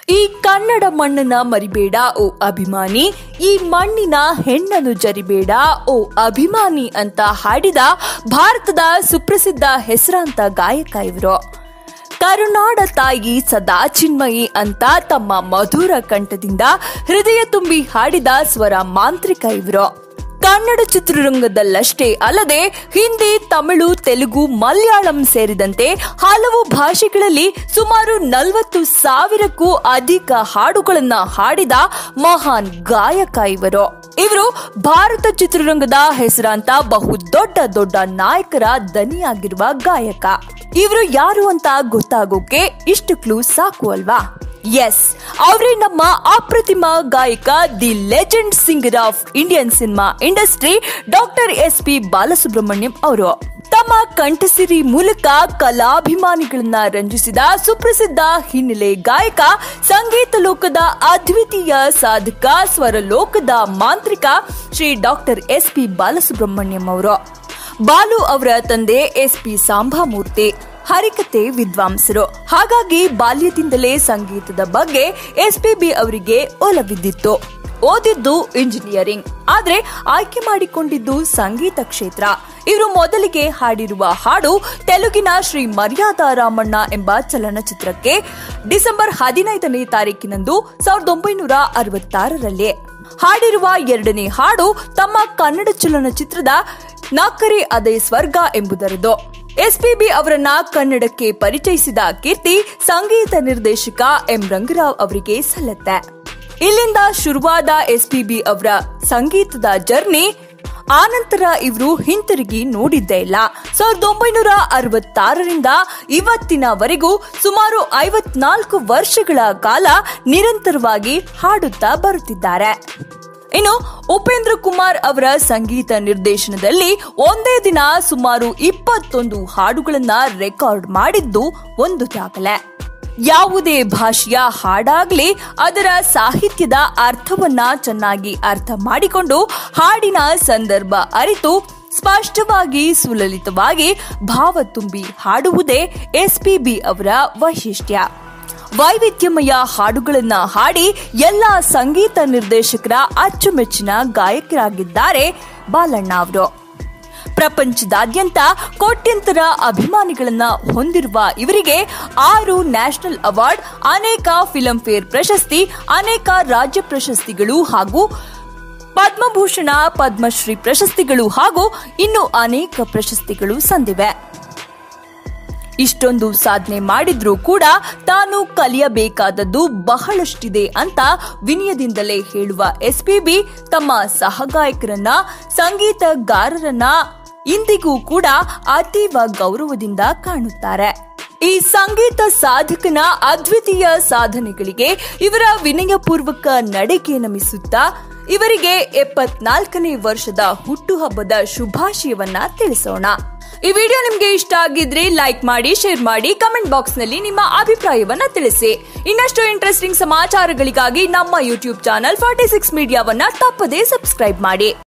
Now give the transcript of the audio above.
ಈ ಕನ್ನಡ ಮಣ್ಣನ್ನ ಮರಿಬೇಡ ಓ ಅಭಿಮಾನಿ ಈ ಮಣ್ಣಿನ ಹೆಣ್ಣನ್ನು ಜರಿಬೇಡ ಓ ಅಭಿಮಾನಿ ಅಂತ ಹಾಡಿದ ಭಾರತದ ಸುಪ್ರಸಿದ್ಧ ಹೆಸರಾಂತ ಗಾಯಕ ಇವರು ಕರುನಾಡ ತಾಯಿ ಸದಾ ಚಿನ್ಮಯಿ ಅಂತ ತಮ್ಮ ಮಧುರ ಕಂಠದಿಂದ ಹೃದಯ ತುಂಬಿ ಹಾಡಿದ ಸ್ವರ ಮಾಂತ್ರಿಕ ಇವರು ಕನ್ನಡ ಚಿತ್ರರಂಗದಲ್ಲಷ್ಟೇ ಅಲ್ಲದೆ ಹಿಂದಿ ತಮಿಳು ತೆಲುಗು ಮಲಯಾಳಂ ಸೇರಿದಂತೆ ಹಲವು ಭಾಷೆಗಳಲ್ಲಿ ಸುಮಾರು ನಲವತ್ತು ಸಾವಿರಕ್ಕೂ ಅಧಿಕ ಹಾಡುಗಳನ್ನ ಹಾಡಿದ ಮಹಾನ್ ಗಾಯಕ ಇವರು ಇವರು ಭಾರತ ಚಿತ್ರರಂಗದ ಹೆಸರಾಂತ ಬಹು ದೊಡ್ಡ ದೊಡ್ಡ ನಾಯಕರ ದನಿಯಾಗಿರುವ ಗಾಯಕ ಇವರು ಯಾರು ಅಂತ ಗೊತ್ತಾಗೋಕೆ ಇಷ್ಟು ಕ್ಲೂ ಸಾಕು ಅಲ್ವಾ ಎಸ್ ಅವರೇ ನಮ್ಮ ಅಪ್ರತಿಮ ಗಾಯಕ the legend singer of Indian cinema industry doctor S P Balasubrahmanyam ಅವರು ತಮ್ಮ ಕಂಠಸಿರಿ ಮೂಲಕ ಕಲಾಭಿಮಾನಿಗಳನ್ನ ರಂಜಿಸಿದ ಸುಪ್ರಸಿದ್ಧ ಹಿನ್ನೆಲೆ ಗಾಯಕ ಸಂಗೀತ ಲೋಕದ ಅದ್ವಿತೀಯ ಸಾಧಕ ಸ್ವರ ಲೋಕದ ಮಾಂತ್ರಿಕ Shri doctor S P Balasubrahmanyam ಅವರು ಬಾಲು ಅವರ ತಂದೆ ಎಸ್ ಪಿ ಸಾಂಬಾಮೂರ್ತಿ ಹರಿಕತೆ ವಿದ್ವಾಂಸರು ಹಾಗಾಗಿ ಬಾಲ್ಯದಿಂದಲೇ ಸಂಗೀತದ ಬಗ್ಗೆ ಎಸ್ಪಿಬಿ ಅವರಿಗೆ ಒಲವಿದ್ದಿತ್ತು ಓದಿದ್ದು ಇಂಜಿನಿಯರಿಂಗ್ ಆದ್ರೆ ಆಯ್ಕೆ ಮಾಡಿಕೊಂಡಿದ್ದು ಸಂಗೀತ ಕ್ಷೇತ್ರ ಇವರು ಮೊದಲಿಗೆ ಹಾಡಿರುವ ಹಾಡು ತೆಲುಗಿನ ಶ್ರೀ ಮರ್ಯಾದಾ ರಾಮಣ್ಣ ಎಂಬ ಚಲನಚಿತ್ರಕ್ಕೆ ಡಿಸೆಂಬರ್ ಹದಿನೈದನೇ ತಾರೀಕಿನಂದು ಸಾವಿರದ ಒಂಬೈನೂರ ಅರವತ್ತಾರರಲ್ಲಿ ಹಾಡಿರುವ ಎರಡನೇ ಹಾಡು ತಮ್ಮ ಕನ್ನಡ ಚಲನಚಿತ್ರದ ನಾಕರೆ ಅದೇ ಸ್ವರ್ಗ ಎಂಬುದರದು ಎಸ್ಪಿಬಿ ಅವರನ್ನ ಕನ್ನಡಕ್ಕೆ ಪರಿಚಯಿಸಿದ ಕೀರ್ತಿ ಸಂಗೀತ ನಿರ್ದೇಶಕ ಎಂ ರಂಗರಾವ್ ಅವರಿಗೆ ಸಲ್ಲತ್ತೆ ಇಲ್ಲಿಂದ ಶುರುವಾದ ಎಸ್ಪಿಬಿ ಅವರ ಸಂಗೀತದ ಜರ್ನಿ ಆನಂತರ ಇವರು ಹಿಂತಿರುಗಿ ನೋಡಿದ್ದೇ ಇಲ್ಲ ಸಾವಿರದ ಒಂಬೈನೂರ ಅರವತ್ತಾರರಿಂದ ಇವತ್ತಿನವರೆಗೂ ಸುಮಾರು ಐವತ್ನಾಲ್ಕು ವರ್ಷಗಳ ಕಾಲ ನಿರಂತರವಾಗಿ ಹಾಡುತ್ತಾ ಬರುತ್ತಿದ್ದಾರೆ ಇನ್ನು ಉಪೇಂದ್ರ ಕುಮಾರ್ ಅವರ ಸಂಗೀತ ನಿರ್ದೇಶನದಲ್ಲಿ ಒಂದೇ ದಿನ ಸುಮಾರು ಇಪ್ಪತ್ತೊಂದು ಹಾಡುಗಳನ್ನ ರೆಕಾರ್ಡ್ ಮಾಡಿದ್ದು ಒಂದು ದಾಖಲೆ ಯಾವುದೇ ಭಾಷೆಯ ಹಾಡಾಗ್ಲಿ ಅದರ ಸಾಹಿತ್ಯದ ಅರ್ಥವನ್ನ ಚೆನ್ನಾಗಿ ಅರ್ಥ ಮಾಡಿಕೊಂಡು ಹಾಡಿನ ಸಂದರ್ಭ ಅರಿತು ಸ್ಪಷ್ಟವಾಗಿ ಸುಲಲಿತವಾಗಿ ಭಾವ ತುಂಬಿ ಹಾಡುವುದೇ ಎಸ್ಪಿಬಿ ಅವರ ವೈಶಿಷ್ಟ್ಯ ವೈವಿಧ್ಯಮಯ ಹಾಡುಗಳನ್ನ ಹಾಡಿ ಎಲ್ಲ ಸಂಗೀತ ನಿರ್ದೇಶಕರ ಅಚ್ಚುಮೆಚ್ಚಿನ ಗಾಯಕರಾಗಿದ್ದಾರೆ ಬಾಲಣ್ಣ ಅವರು ಪ್ರಪಂಚದಾದ್ಯಂತ ಕೋಟ್ಯಂತರ ಅಭಿಮಾನಿಗಳನ್ನ ಹೊಂದಿರುವ ಇವರಿಗೆ ಆರು ನ್ಯಾಷನಲ್ ಅವಾರ್ಡ್ ಅನೇಕ ಫಿಲ್ಮ್ ಫೇರ್ ಪ್ರಶಸ್ತಿ ಅನೇಕ ರಾಜ್ಯ ಪ್ರಶಸ್ತಿಗಳು ಹಾಗೂ ಪದ್ಮಭೂಷಣ ಪದ್ಮಶ್ರೀ ಪ್ರಶಸ್ತಿಗಳು ಹಾಗೂ ಇನ್ನು ಅನೇಕ ಪ್ರಶಸ್ತಿಗಳು ಸಂದಿವೆ ಇಷ್ಟೊಂದು ಸಾಧನೆ ಮಾಡಿದ್ರೂ ಕೂಡ ತಾನು ಕಲಿಯಬೇಕಾದದ್ದು ಬಹಳಷ್ಟಿದೆ ಅಂತ ವಿನಯದಿಂದಲೇ ಹೇಳುವ ಎಸ್ಪಿಬಿ ತಮ್ಮ ಸಹಗಾಯಕರನ್ನ ಸಂಗೀತಗಾರರನ್ನ ಇಂದಿಗೂ ಕೂಡ ಅತೀವ ಗೌರವದಿಂದ ಕಾಣುತ್ತಾರೆ ಈ ಸಂಗೀತ ಸಾಧಕನ ಅದ್ವಿತೀಯ ಸಾಧನೆಗಳಿಗೆ ಇವರ ವಿನಯಪೂರ್ವಕ ನಡೆಗೆ ನಮಿಸುತ್ತಾ ಇವರಿಗೆ ಎಪ್ಪತ್ನಾಲ್ಕನೇ ವರ್ಷದ ಹುಟ್ಟುಹಬ್ಬದ ಶುಭಾಶಯವನ್ನ ತಿಳಿಸೋಣ ಈ ವಿಡಿಯೋ ನಿಮ್ಗೆ ಇಷ್ಟ ಆಗಿದ್ರೆ ಲೈಕ್ ಮಾಡಿ ಶೇರ್ ಮಾಡಿ ಕಮೆಂಟ್ ಬಾಕ್ಸ್ ನಲ್ಲಿ ನಿಮ್ಮ ಅಭಿಪ್ರಾಯವನ್ನ ತಿಳಿಸಿ ಇನ್ನಷ್ಟು ಇಂಟ್ರೆಸ್ಟಿಂಗ್ ಸಮಾಚಾರಗಳಿಗಾಗಿ ನಮ್ಮ ಯೂಟ್ಯೂಬ್ ಚಾನಲ್ ಫಾರ್ಟಿ ಸಿಕ್ಸ್ ಮೀಡಿಯಾವನ್ನ ತಪ್ಪದೇ ಸಬ್ಸ್ಕ್ರೈಬ್ ಮಾಡಿ